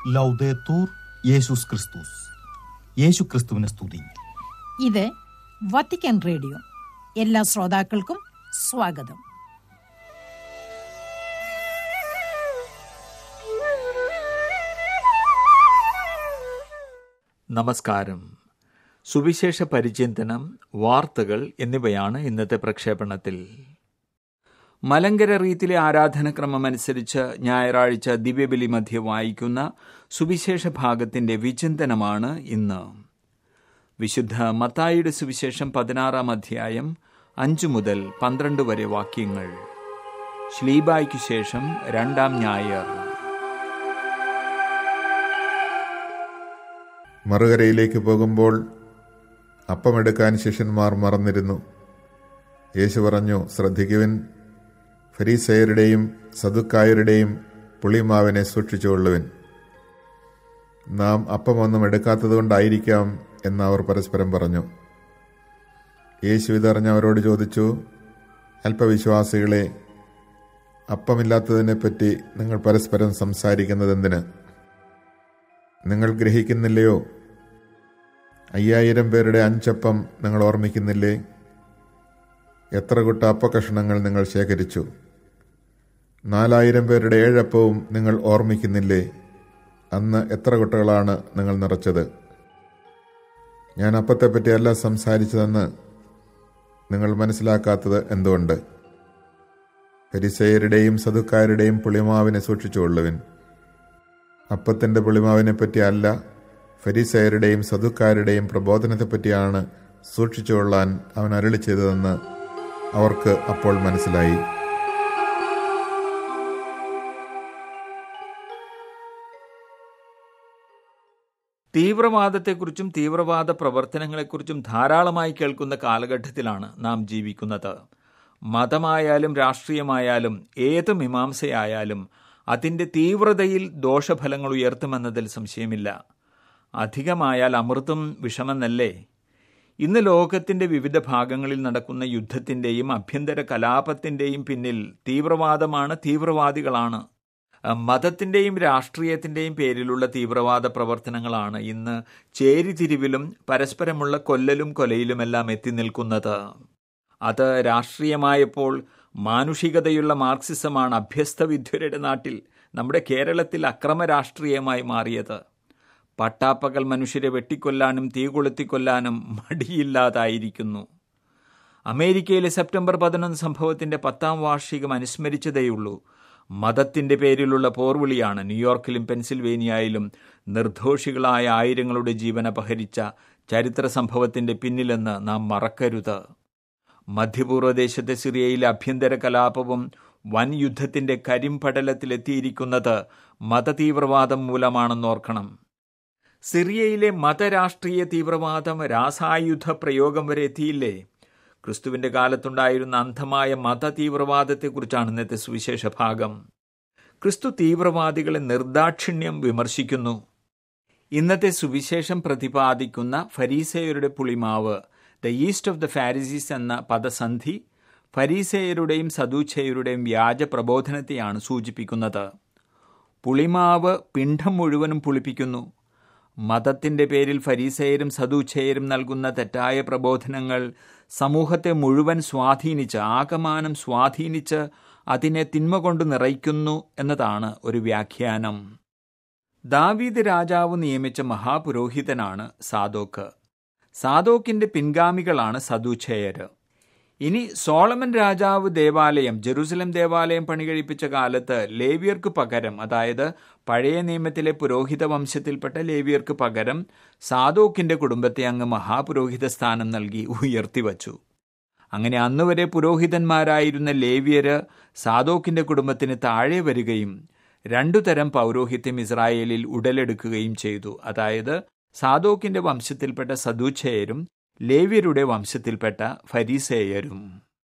ലൗദേത്തൂർ യേശുസ് ക്രിസ്തുസ് യേശു ക്രിസ്തുവിനെ സ്തുതി ഇത് വത്തിക്കാൻ റേഡിയോ എല്ലാ ശ്രോതാക്കൾക്കും സ്വാഗതം നമസ്കാരം സുവിശേഷ പരിചിന്തനം വാർത്തകൾ എന്നിവയാണ് ഇന്നത്തെ പ്രക്ഷേപണത്തിൽ മലങ്കര റീത്തിലെ ആരാധനക്രമം അനുസരിച്ച് ഞായറാഴ്ച ദിവ്യബലി മധ്യ വായിക്കുന്ന സുവിശേഷ ഭാഗത്തിന്റെ വിചിന്തനമാണ് ഇന്ന് വിശുദ്ധ മത്തായിയുടെ സുവിശേഷം പതിനാറാം അധ്യായം അഞ്ചു മുതൽ പന്ത്രണ്ട് വരെ വാക്യങ്ങൾ ശ്ലീബായ്ക്കു ശേഷം രണ്ടാം ഞായർ മറുകരയിലേക്ക് പോകുമ്പോൾ അപ്പമെടുക്കാൻ ശിഷ്യന്മാർ മറന്നിരുന്നു യേശു പറഞ്ഞു ശ്രദ്ധിക്കുവിൻ ഫരീസയരുടെയും സതുക്കായരുടെയും പുളിമാവിനെ സൂക്ഷിച്ചുകൊള്ളുവിൻ നാം അപ്പമൊന്നും എടുക്കാത്തതുകൊണ്ടായിരിക്കാം എന്ന് അവർ പരസ്പരം പറഞ്ഞു യേശു ഇതറിഞ്ഞ് അവരോട് ചോദിച്ചു അല്പവിശ്വാസികളെ അപ്പമില്ലാത്തതിനെപ്പറ്റി നിങ്ങൾ പരസ്പരം സംസാരിക്കുന്നത് എന്തിന് നിങ്ങൾ ഗ്രഹിക്കുന്നില്ലയോ അയ്യായിരം പേരുടെ അഞ്ചപ്പം നിങ്ങൾ ഓർമ്മിക്കുന്നില്ലേ എത്ര കുട്ട അപ്പകഷണങ്ങൾ നിങ്ങൾ ശേഖരിച്ചു നാലായിരം പേരുടെ ഏഴപ്പവും നിങ്ങൾ ഓർമ്മിക്കുന്നില്ലേ അന്ന് എത്ര കുട്ടകളാണ് നിങ്ങൾ നിറച്ചത് ഞാൻ അപ്പത്തെപ്പറ്റിയല്ല സംസാരിച്ചതെന്ന് നിങ്ങൾ മനസ്സിലാക്കാത്തത് എന്തുകൊണ്ട് പരിസയരുടെയും സതുക്കാരുടെയും പുളിമാവിനെ സൂക്ഷിച്ചുകൊള്ളുവിൻ അപ്പത്തിൻ്റെ പുളിമാവിനെ പറ്റി അല്ല ഫരിസയരുടെയും സതുക്കാരുടെയും പ്രബോധനത്തെപ്പറ്റിയാണ് സൂക്ഷിച്ചുകൊള്ളാൻ അവൻ അരളി ചെയ്തതെന്ന് അവർക്ക് അപ്പോൾ മനസ്സിലായി തീവ്രവാദത്തെക്കുറിച്ചും തീവ്രവാദ പ്രവർത്തനങ്ങളെക്കുറിച്ചും ധാരാളമായി കേൾക്കുന്ന കാലഘട്ടത്തിലാണ് നാം ജീവിക്കുന്നത് മതമായാലും രാഷ്ട്രീയമായാലും ഏത് മീമാംസയായാലും അതിൻ്റെ തീവ്രതയിൽ ദോഷഫലങ്ങൾ ഉയർത്തുമെന്നതിൽ സംശയമില്ല അധികമായാൽ അമൃതും വിഷമെന്നല്ലേ ഇന്ന് ലോകത്തിന്റെ വിവിധ ഭാഗങ്ങളിൽ നടക്കുന്ന യുദ്ധത്തിന്റെയും ആഭ്യന്തര കലാപത്തിന്റെയും പിന്നിൽ തീവ്രവാദമാണ് തീവ്രവാദികളാണ് മതത്തിന്റെയും രാഷ്ട്രീയത്തിന്റെയും പേരിലുള്ള തീവ്രവാദ പ്രവർത്തനങ്ങളാണ് ഇന്ന് ചേരിതിരിവിലും പരസ്പരമുള്ള കൊല്ലലും കൊലയിലുമെല്ലാം എത്തി നിൽക്കുന്നത് അത് രാഷ്ട്രീയമായപ്പോൾ മാനുഷികതയുള്ള മാർക്സിസമാണ് അഭ്യസ്തവിദ്യരുടെ നാട്ടിൽ നമ്മുടെ കേരളത്തിൽ അക്രമ രാഷ്ട്രീയമായി മാറിയത് പട്ടാപ്പകൽ മനുഷ്യരെ വെട്ടിക്കൊല്ലാനും തീ കൊളുത്തിക്കൊല്ലാനും മടിയില്ലാതായിരിക്കുന്നു അമേരിക്കയിലെ സെപ്റ്റംബർ പതിനൊന്ന് സംഭവത്തിന്റെ പത്താം വാർഷികം അനുസ്മരിച്ചതേയുള്ളൂ മതത്തിന്റെ പേരിലുള്ള പോർവിളിയാണ് ന്യൂയോർക്കിലും പെൻസിൽവേനിയയിലും നിർദോഷികളായ ആയിരങ്ങളുടെ ജീവൻ അപഹരിച്ച ചരിത്ര സംഭവത്തിന്റെ പിന്നിലെന്ന് നാം മറക്കരുത് മധ്യപൂർവ്വദേശത്തെ സിറിയയിലെ ആഭ്യന്തര കലാപവും വൻ യുദ്ധത്തിന്റെ കരിമ്പടലത്തിലെത്തിയിരിക്കുന്നത് മതതീവ്രവാദം മൂലമാണെന്നോർക്കണം സിറിയയിലെ മതരാഷ്ട്രീയ തീവ്രവാദം രാസായുധ പ്രയോഗം വരെ എത്തിയില്ലേ ക്രിസ്തുവിന്റെ കാലത്തുണ്ടായിരുന്ന അന്ധമായ മത തീവ്രവാദത്തെക്കുറിച്ചാണ് ഇന്നത്തെ സുവിശേഷ ഭാഗം ക്രിസ്തു തീവ്രവാദികളെ നിർദാക്ഷിണ്യം വിമർശിക്കുന്നു ഇന്നത്തെ സുവിശേഷം പ്രതിപാദിക്കുന്ന ഫരീസയരുടെ പുളിമാവ് the yeast of the Pharisees എന്ന പദസന്ധി ഫരീസയരുടെയും സദൂച്ചയരുടെയും വ്യാജ പ്രബോധനത്തെയാണ് സൂചിപ്പിക്കുന്നത് പുളിമാവ് പിണ്ഡം മുഴുവനും പുളിപ്പിക്കുന്നു മതത്തിന്റെ പേരിൽ ഫരീസയരും സദൂച്ചയരും നൽകുന്ന തെറ്റായ പ്രബോധനങ്ങൾ സമൂഹത്തെ മുഴുവൻ സ്വാധീനിച്ച് ആകമാനം സ്വാധീനിച്ച് അതിനെ തിന്മ കൊണ്ട് നിറയ്ക്കുന്നു എന്നതാണ് ഒരു വ്യാഖ്യാനം ദാവീദ് രാജാവ് നിയമിച്ച മഹാപുരോഹിതനാണ് സാദോക്ക് സാദോക്കിന്റെ പിൻഗാമികളാണ് സദൂച്ചയര് ഇനി സോളമൻ രാജാവ് ദേവാലയം ജെറുസലം ദേവാലയം പണികഴിപ്പിച്ച കാലത്ത് ലേവിയർക്ക് പകരം അതായത് പഴയ നിയമത്തിലെ പുരോഹിത വംശത്തിൽപ്പെട്ട ലേവിയർക്ക് പകരം സാദോക്കിന്റെ കുടുംബത്തെ അങ്ങ് മഹാപുരോഹിത സ്ഥാനം നൽകി ഉയർത്തിവച്ചു അങ്ങനെ അന്നുവരെ പുരോഹിതന്മാരായിരുന്ന ലേവിയര് സാദോക്കിന്റെ കുടുംബത്തിന് താഴെ വരികയും രണ്ടു തരം പൗരോഹിത്യം ഇസ്രായേലിൽ ഉടലെടുക്കുകയും ചെയ്തു അതായത് സാദോക്കിന്റെ വംശത്തിൽപ്പെട്ട സദൂച്ചയരും ലേവ്യരുടെ വംശത്തിൽപ്പെട്ട ഫരീസേയരും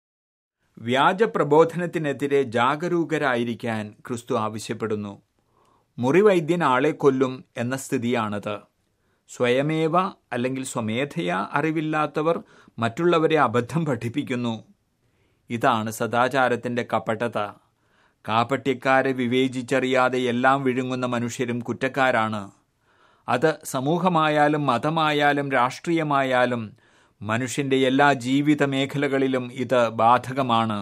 വ്യാജ പ്രബോധനത്തിനെതിരെ ജാഗരൂകരായിരിക്കാൻ ക്രിസ്തു ആവശ്യപ്പെടുന്നു മുറിവൈദ്യൻ ആളെ കൊല്ലും എന്ന സ്ഥിതിയാണത് സ്വയമേവ അല്ലെങ്കിൽ സ്വമേധയാ അറിവില്ലാത്തവർ മറ്റുള്ളവരെ അബദ്ധം പഠിപ്പിക്കുന്നു ഇതാണ് സദാചാരത്തിന്റെ കപടത കാപ്പട്യക്കാരെ വിവേചിച്ചറിയാതെ എല്ലാം വിഴുങ്ങുന്ന മനുഷ്യരും കുറ്റക്കാരാണ് അത് സമൂഹമായാലും മതമായാലും രാഷ്ട്രീയമായാലും മനുഷ്യന്റെ എല്ലാ ജീവിത മേഖലകളിലും ഇത് ബാധകമാണ്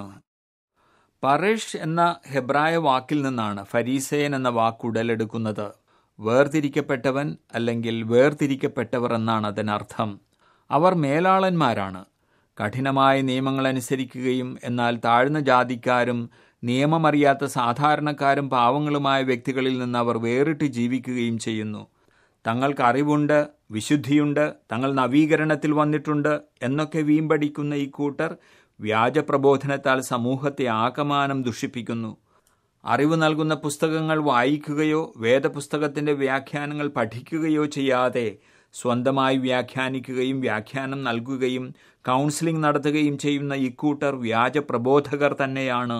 പറേഷ് എന്ന ഹെബ്രായ വാക്കിൽ നിന്നാണ് ഫരീസേൻ എന്ന വാക്ക് ഉടലെടുക്കുന്നത് വേർതിരിക്കപ്പെട്ടവൻ അല്ലെങ്കിൽ വേർതിരിക്കപ്പെട്ടവർ എന്നാണ് അതിനർത്ഥം അവർ മേലാളന്മാരാണ് കഠിനമായ നിയമങ്ങൾ അനുസരിക്കുകയും എന്നാൽ താഴ്ന്ന ജാതിക്കാരും നിയമമറിയാത്ത സാധാരണക്കാരും പാവങ്ങളുമായ വ്യക്തികളിൽ നിന്ന് അവർ വേറിട്ട് ജീവിക്കുകയും ചെയ്യുന്നു തങ്ങൾക്ക് അറിവുണ്ട് വിശുദ്ധിയുണ്ട് തങ്ങൾ നവീകരണത്തിൽ വന്നിട്ടുണ്ട് എന്നൊക്കെ വീമ്പടിക്കുന്ന ഈ കൂട്ടർ വ്യാജപ്രബോധനത്താൽ സമൂഹത്തെ ആകമാനം ദുഷിപ്പിക്കുന്നു അറിവ് നൽകുന്ന പുസ്തകങ്ങൾ വായിക്കുകയോ വേദപുസ്തകത്തിന്റെ വ്യാഖ്യാനങ്ങൾ പഠിക്കുകയോ ചെയ്യാതെ സ്വന്തമായി വ്യാഖ്യാനിക്കുകയും വ്യാഖ്യാനം നൽകുകയും കൗൺസിലിംഗ് നടത്തുകയും ചെയ്യുന്ന ഇക്കൂട്ടർ വ്യാജപ്രബോധകർ തന്നെയാണ്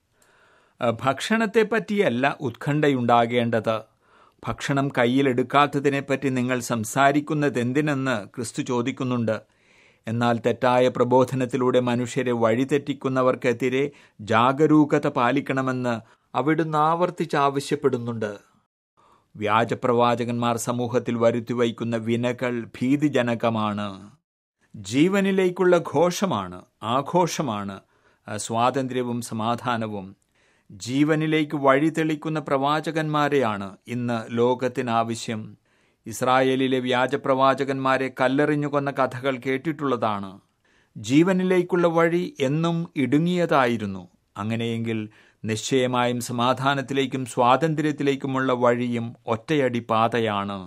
ഭക്ഷണത്തെ പറ്റിയല്ല ഉത്കണ്ഠയുണ്ടാകേണ്ടത് ഭക്ഷണം കയ്യിലെടുക്കാത്തതിനെപ്പറ്റി നിങ്ങൾ സംസാരിക്കുന്നതെന്തിനെന്ന് ക്രിസ്തു ചോദിക്കുന്നുണ്ട് എന്നാൽ തെറ്റായ പ്രബോധനത്തിലൂടെ മനുഷ്യരെ വഴിതെറ്റിക്കുന്നവർക്കെതിരെ ജാഗരൂകത പാലിക്കണമെന്ന് അവിടുന്ന് ആവർത്തിച്ച് ആവശ്യപ്പെടുന്നുണ്ട് വ്യാജപ്രവാചകന്മാർ സമൂഹത്തിൽ വരുത്തിവയ്ക്കുന്ന വിനകൾ ഭീതിജനകമാണ് ജീവനിലേക്കുള്ള ഘോഷമാണ് ആഘോഷമാണ് സ്വാതന്ത്ര്യവും സമാധാനവും ജീവനിലേക്ക് വഴി തെളിക്കുന്ന പ്രവാചകന്മാരെയാണ് ഇന്ന് ലോകത്തിനാവശ്യം ഇസ്രായേലിലെ വ്യാജപ്രവാചകന്മാരെ കല്ലെറിഞ്ഞു കൊന്ന കഥകൾ കേട്ടിട്ടുള്ളതാണ് ജീവനിലേക്കുള്ള വഴി എന്നും ഇടുങ്ങിയതായിരുന്നു അങ്ങനെയെങ്കിൽ നിശ്ചയമായും സമാധാനത്തിലേക്കും സ്വാതന്ത്ര്യത്തിലേക്കുമുള്ള വഴിയും ഒറ്റയടി പാതയാണ്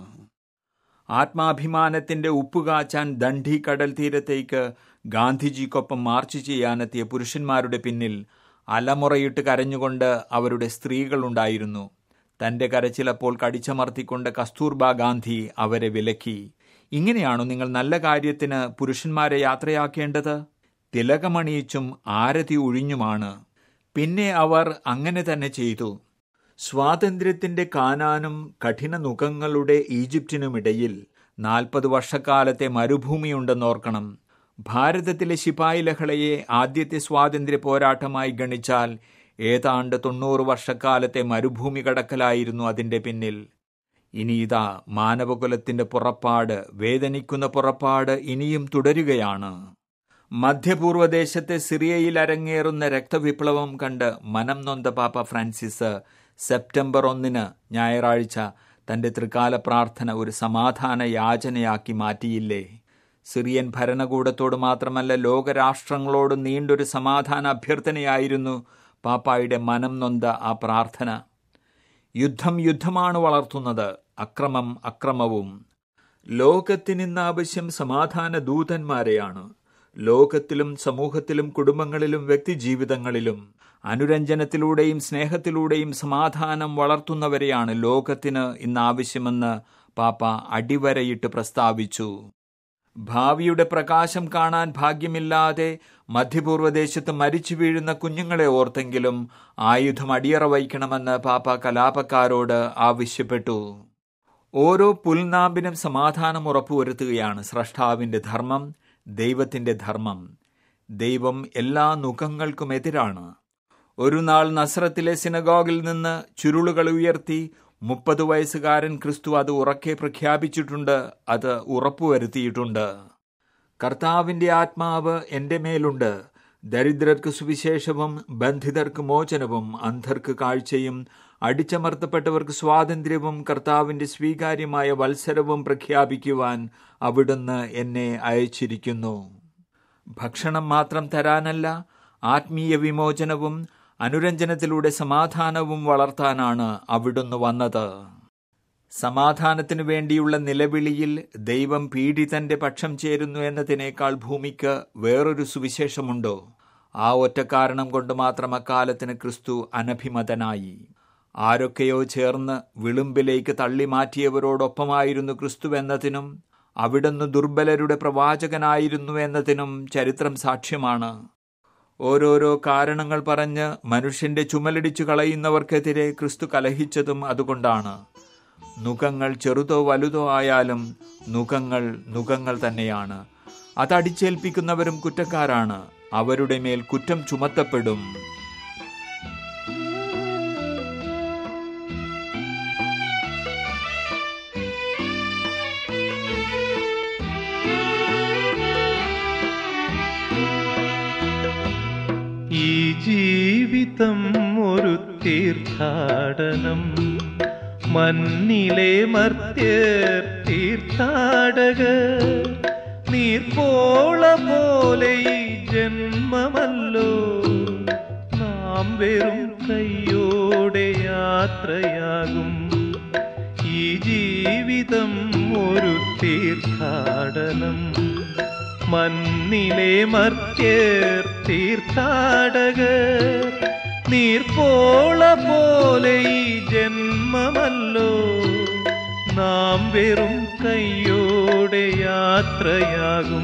ആത്മാഭിമാനത്തിന്റെ ഉപ്പുകാച്ചാൻ ദണ്ഡി കടൽ തീരത്തേക്ക് ഗാന്ധിജിക്കൊപ്പം മാർച്ച് ചെയ്യാനെത്തിയ പുരുഷന്മാരുടെ പിന്നിൽ അലമുറയിട്ട് കരഞ്ഞുകൊണ്ട് അവരുടെ സ്ത്രീകളുണ്ടായിരുന്നു തന്റെ കരച്ചിലപ്പോൾ കടിച്ചമർത്തിക്കൊണ്ട് കസ്തൂർബ ഗാന്ധി അവരെ വിലക്കി ഇങ്ങനെയാണോ നിങ്ങൾ നല്ല കാര്യത്തിന് പുരുഷന്മാരെ യാത്രയാക്കേണ്ടത് തിലകമണിയിച്ചും ആരതി ഒഴിഞ്ഞുമാണ് പിന്നെ അവർ അങ്ങനെ തന്നെ ചെയ്തു സ്വാതന്ത്ര്യത്തിന്റെ കാനാനും കഠിന നുഖങ്ങളുടെ ഈജിപ്തിനുമിടയിൽ നാൽപ്പത് വർഷക്കാലത്തെ മരുഭൂമിയുണ്ടെന്നോർക്കണം ഭാരതത്തിലെ ശിപായി ലഹളയെ ആദ്യത്തെ സ്വാതന്ത്ര്യ പോരാട്ടമായി ഗണിച്ചാൽ ഏതാണ്ട് തൊണ്ണൂറ് വർഷക്കാലത്തെ മരുഭൂമി കടക്കലായിരുന്നു അതിന്റെ പിന്നിൽ ഇനി ഇതാ മാനവകുലത്തിന്റെ പുറപ്പാട് വേദനിക്കുന്ന പുറപ്പാട് ഇനിയും തുടരുകയാണ് മധ്യപൂർവ്വദേശത്തെ സിറിയയിൽ അരങ്ങേറുന്ന രക്തവിപ്ലവം കണ്ട് മനം നൊന്ത പാപ്പ ഫ്രാൻസിസ് സെപ്റ്റംബർ ഒന്നിന് ഞായറാഴ്ച തന്റെ ത്രികാല പ്രാർത്ഥന ഒരു സമാധാന യാചനയാക്കി മാറ്റിയില്ലേ സിറിയൻ ഭരണകൂടത്തോട് മാത്രമല്ല ലോകരാഷ്ട്രങ്ങളോട് നീണ്ടൊരു സമാധാന അഭ്യർത്ഥനയായിരുന്നു പാപ്പായുടെ മനം നൊന്ത ആ പ്രാർത്ഥന യുദ്ധം യുദ്ധമാണ് വളർത്തുന്നത് അക്രമം അക്രമവും ലോകത്തിനിന്ന് ആവശ്യം സമാധാന ദൂതന്മാരെയാണ് ലോകത്തിലും സമൂഹത്തിലും കുടുംബങ്ങളിലും വ്യക്തിജീവിതങ്ങളിലും അനുരഞ്ജനത്തിലൂടെയും സ്നേഹത്തിലൂടെയും സമാധാനം വളർത്തുന്നവരെയാണ് ലോകത്തിന് ഇന്ന് ആവശ്യമെന്ന് പാപ്പ അടിവരയിട്ട് പ്രസ്താവിച്ചു ഭാവിയുടെ പ്രകാശം കാണാൻ ഭാഗ്യമില്ലാതെ മധ്യപൂർവ്വദേശത്ത് മരിച്ചു വീഴുന്ന കുഞ്ഞുങ്ങളെ ഓർത്തെങ്കിലും ആയുധം അടിയറ വയ്ക്കണമെന്ന് പാപ്പ കലാപക്കാരോട് ആവശ്യപ്പെട്ടു ഓരോ പുൽനാമ്പിനും സമാധാനം ഉറപ്പുവരുത്തുകയാണ് സ്രഷ്ടാവിന്റെ ധർമ്മം ദൈവത്തിന്റെ ധർമ്മം ദൈവം എല്ലാ നുഖങ്ങൾക്കും എതിരാണ് ഒരു നാൾ നസ്രത്തിലെ സിനഗോഗിൽ നിന്ന് ചുരുളുകൾ ഉയർത്തി മുപ്പത് വയസ്സുകാരൻ ക്രിസ്തു അത് ഉറക്കെ പ്രഖ്യാപിച്ചിട്ടുണ്ട് അത് ഉറപ്പുവരുത്തിയിട്ടുണ്ട് കർത്താവിന്റെ ആത്മാവ് എന്റെ മേലുണ്ട് ദരിദ്രർക്ക് സുവിശേഷവും ബന്ധിതർക്ക് മോചനവും അന്ധർക്ക് കാഴ്ചയും അടിച്ചമർത്തപ്പെട്ടവർക്ക് സ്വാതന്ത്ര്യവും കർത്താവിന്റെ സ്വീകാര്യമായ വത്സരവും പ്രഖ്യാപിക്കുവാൻ അവിടുന്ന് എന്നെ അയച്ചിരിക്കുന്നു ഭക്ഷണം മാത്രം തരാനല്ല ആത്മീയ വിമോചനവും അനുരഞ്ജനത്തിലൂടെ സമാധാനവും വളർത്താനാണ് അവിടുന്ന് വന്നത് സമാധാനത്തിനു വേണ്ടിയുള്ള നിലവിളിയിൽ ദൈവം പീഡിതന്റെ പക്ഷം ചേരുന്നു എന്നതിനേക്കാൾ ഭൂമിക്ക് വേറൊരു സുവിശേഷമുണ്ടോ ആ ഒറ്റ കാരണം കൊണ്ട് മാത്രം അക്കാലത്തിന് ക്രിസ്തു അനഭിമതനായി ആരൊക്കെയോ ചേർന്ന് വിളുമ്പിലേക്ക് തള്ളി മാറ്റിയവരോടൊപ്പമായിരുന്നു ക്രിസ്തു എന്നതിനും അവിടുന്ന് ദുർബലരുടെ പ്രവാചകനായിരുന്നു എന്നതിനും ചരിത്രം സാക്ഷ്യമാണ് ഓരോരോ കാരണങ്ങൾ പറഞ്ഞ് മനുഷ്യന്റെ ചുമലടിച്ചു കളയുന്നവർക്കെതിരെ ക്രിസ്തു കലഹിച്ചതും അതുകൊണ്ടാണ് നുഖങ്ങൾ ചെറുതോ വലുതോ ആയാലും നുഖങ്ങൾ നുഖങ്ങൾ തന്നെയാണ് അതടിച്ചേൽപ്പിക്കുന്നവരും കുറ്റക്കാരാണ് അവരുടെ മേൽ കുറ്റം ചുമത്തപ്പെടും ജീവിതം ഒരു തീർത്ഥാടനം മണ്ണിലെ മർത്യർ തീർത്ഥാടകർ നീർപ്പോള പോലെ ഈ ജന്മമല്ലോ നാം വെറും കയ്യോടെ യാത്രയാകും ഈ ജീവിതം ഒരു തീർത്ഥാടനം മണ്ണിലെ മർത്യർ തീർത്ഥാടകർ നീർപ്പോള പോലെ ഈ ജന്മമല്ലോ നാം വെറും കയ്യോടെ യാത്രയാകും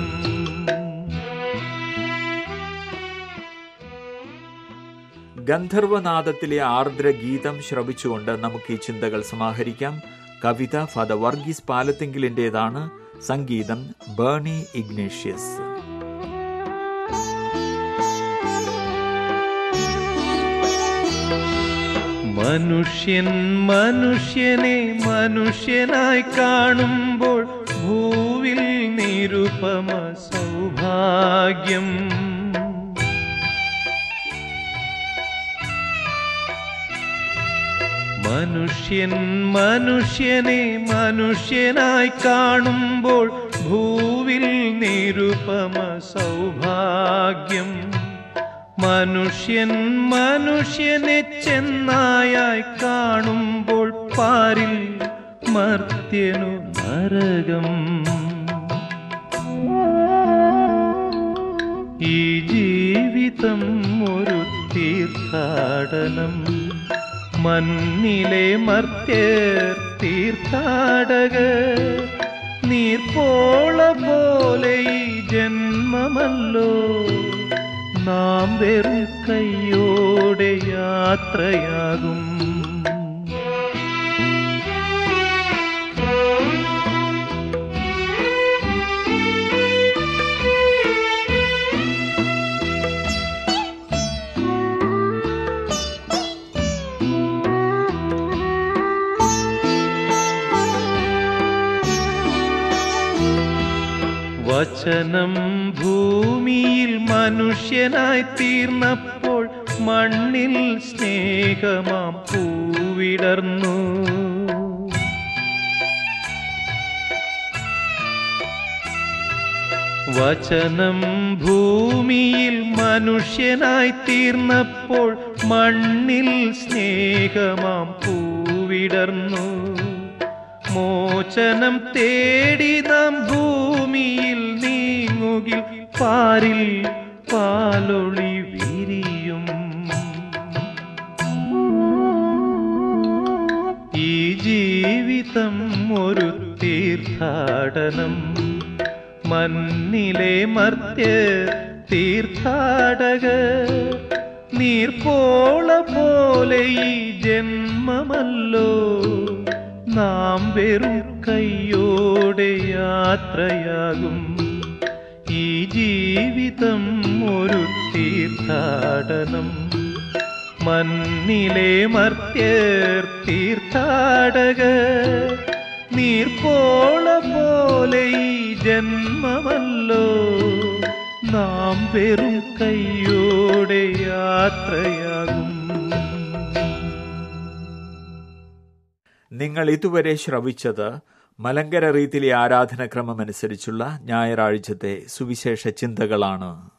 ഗന്ധർവനാദത്തിലെ ആർദ്ര ഗീതം ശ്രവിച്ചുകൊണ്ട് നമുക്ക് ഈ ചിന്തകൾ സമാഹരിക്കാം കവിത ഫാദർ വർഗീസ് പാലത്തിങ്കിലിൻ്റെതാണ് സംഗീതം ബേണി ഇഗ്നേഷ്യസ് മനുഷ്യൻ മനുഷ്യനെ മനുഷ്യനായി കാണുമ്പോൾ ഭൂവിൽ നിരുപമ സൗഭാഗ്യം മനുഷ്യൻ മനുഷ്യനെ മനുഷ്യനായി കാണുമ്പോൾ ഭൂവിൽ നിരുപമ സൗഭാഗ്യം മനുഷ്യൻ മനുഷ്യനെ ചെന്നായായി കാണുമ്പോൾ പാരിൽ മർത്യനു നരകം ഈ ജീവിതം ഒരു തീർത്ഥാടനം മണ്ണിലെ മർത്യർ തീർത്ഥാടകർ നീർപ്പോള പോലെ ഈ ജന്മമല്ലോ നാം വെറും കയ്യോടെ യാത്രയാകും വചനം ഭൂമിയിൽ മനുഷ്യനായി തീർന്നപ്പോൾ മണ്ണിൽ സ്നേഹമാം പൂവിടർന്നു വചനം ഭൂമിയിൽ മനുഷ്യനായി തീർന്നപ്പോൾ മണ്ണിൽ സ്നേഹമാം പൂവിടർന്നു മോചനം തേടി നാം ഭൂമിയിൽ നീങ്ങുകിൽ പാരിൽ പാലൊളി വിരിയും ഈ ജീവിതം ഒരു തീർത്ഥാടനം മണ്ണിലെ മർത്യ തീർത്ഥാടകർ നീർപ്പോള പോലെ ഈ ജന്മമല്ലോ നാം വെറും കയ്യോടെ യാത്രയാകും ഈ ജീവിതം ഒരു തീർത്ഥാടനം മണ്ണിലെ മർത്യർ തീർത്ഥാടകർ നീർപ്പോള പോലെ ഈ ജന്മമല്ലോ നാം വെറും കയ്യോടെ യാത്രയാകും നിങ്ങൾ ഇതുവരെ ശ്രവിച്ചത് മലങ്കര റീതിയിലെ ആരാധനക്രമം അനുസരിച്ചുള്ള ഞായറാഴ്ചത്തെ സുവിശേഷ ചിന്തകളാണ്